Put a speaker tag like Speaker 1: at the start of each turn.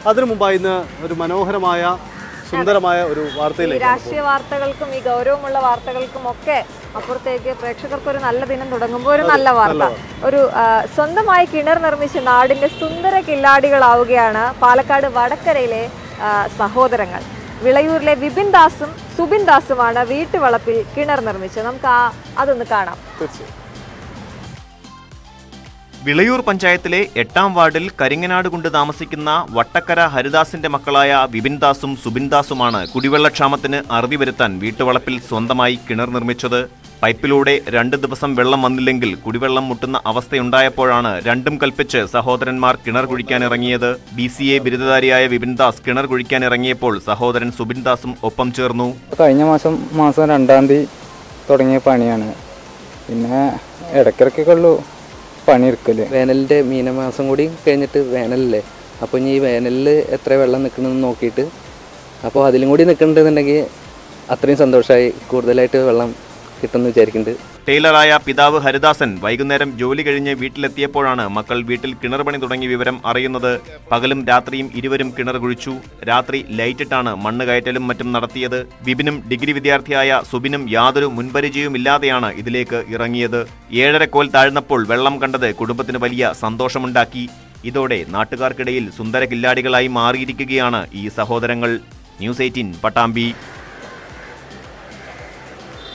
Speaker 1: അതിനു മുമ്പായി ഇന്ന് ഒരു മനോഹരമായ സുന്ദരമായ ഒരു
Speaker 2: ഈ
Speaker 1: വാർത്തയിലേക്ക്
Speaker 2: രാഷ്ട്രീയ വാർത്തകൾക്കും ഈ ഗൗരവമുള്ള വാർത്തകൾക്കും ഒക്കെ അപ്പുറത്തേക്ക് പ്രേക്ഷകർക്ക് ഒരു നല്ല ദിനം തുടങ്ങുമ്പോൾ ഒരു നല്ല വാർത്ത ഒരു ആ, സ്വന്തമായി കിണർ നിർമ്മിച്ച് നാടിന്റെ സുന്ദര കില്ലാടികളാവുകയാണ് പാലക്കാട് വടക്കരയിലെ ആ, സഹോദരങ്ങൾ വിളയൂരിലെ വിപിൻ ദാസും സുബിൻ ദാസുമാണ് വീട്ടുവളപ്പിൽ കിണർ നിർമ്മിച്ചത് നമുക്ക് ആ അതൊന്ന് കാണാം
Speaker 1: തീർച്ചയായും
Speaker 3: വിളയൂർ പഞ്ചായത്തിലെ എട്ടാം വാർഡിൽ കരിങ്ങനാട് കൊണ്ട് താമസിക്കുന്ന വട്ടക്കര ഹരിദാസിന്റെ മക്കളായ വിപിൻദാസും സുബിൻദാസുമാണ് കുടിവെള്ളക്ഷാമത്തിന് അറുതി വരുത്താൻ വീട്ടുവളപ്പിൽ സ്വന്തമായി കിണർ നിർമ്മിച്ചത് പൈപ്പിലൂടെ രണ്ട് ദിവസം വെള്ളം വന്നില്ലെങ്കിൽ കുടിവെള്ളം മുട്ടുന്ന അവസ്ഥയുണ്ടായപ്പോഴാണ് രണ്ടും കൽപ്പിച്ച് സഹോദരന്മാർ കിണർ കുഴിക്കാനിറങ്ങിയത് ബി സി എ ബിരുദധാരിയായ വിപിൻദാസ് കിണർ കുഴിക്കാനിറങ്ങിയപ്പോൾ സഹോദരൻ സുബിൻദാസും ഒപ്പം ചേർന്നു
Speaker 4: കഴിഞ്ഞ മാസം മാസം രണ്ടാം തീയതി തുടങ്ങിയ പണിയാണ് പിന്നെ ഇടയ്ക്കിടയ്ക്കൊക്കെ ഉള്ളൂ പണിയെടുക്കല്
Speaker 5: വേനലിൻ്റെ മീനമാസം കൂടി കഴിഞ്ഞിട്ട് വേനലല്ലേ അപ്പോൾ ഇനി ഈ വേനലിൽ എത്ര വെള്ളം നിൽക്കണമെന്ന് നോക്കിയിട്ട് അപ്പോൾ അതിലും കൂടി നിൽക്കണമെന്നുണ്ടെങ്കിൽ അത്രയും സന്തോഷമായി കൂടുതലായിട്ട് വെള്ളം കിട്ടുമെന്ന് വിചാരിക്കുന്നുണ്ട്
Speaker 3: ടൈലറായ പിതാവ് ഹരിദാസൻ വൈകുന്നേരം ജോലി കഴിഞ്ഞ് വീട്ടിലെത്തിയപ്പോഴാണ് മക്കൾ വീട്ടിൽ കിണർ പണി തുടങ്ങിയ വിവരം അറിയുന്നത് പകലും രാത്രിയും ഇരുവരും കിണർ കുഴിച്ചു രാത്രി ലൈറ്റിട്ടാണ് മണ്ണ് കയറ്റലും മറ്റും നടത്തിയത് വിപിനും ഡിഗ്രി വിദ്യാർത്ഥിയായ സുബിനും യാതൊരു മുൻപരിചയവുമില്ലാതെയാണ് ഇതിലേക്ക് ഇറങ്ങിയത് ഏഴര കോൽ താഴ്ന്നപ്പോൾ വെള്ളം കണ്ടത് കുടുംബത്തിന് വലിയ സന്തോഷമുണ്ടാക്കി ഇതോടെ നാട്ടുകാർക്കിടയിൽ സുന്ദര കില്ലാടികളായി മാറിയിരിക്കുകയാണ് ഈ സഹോദരങ്ങൾ ന്യൂസ് എയ്റ്റീൻ പട്ടാമ്പി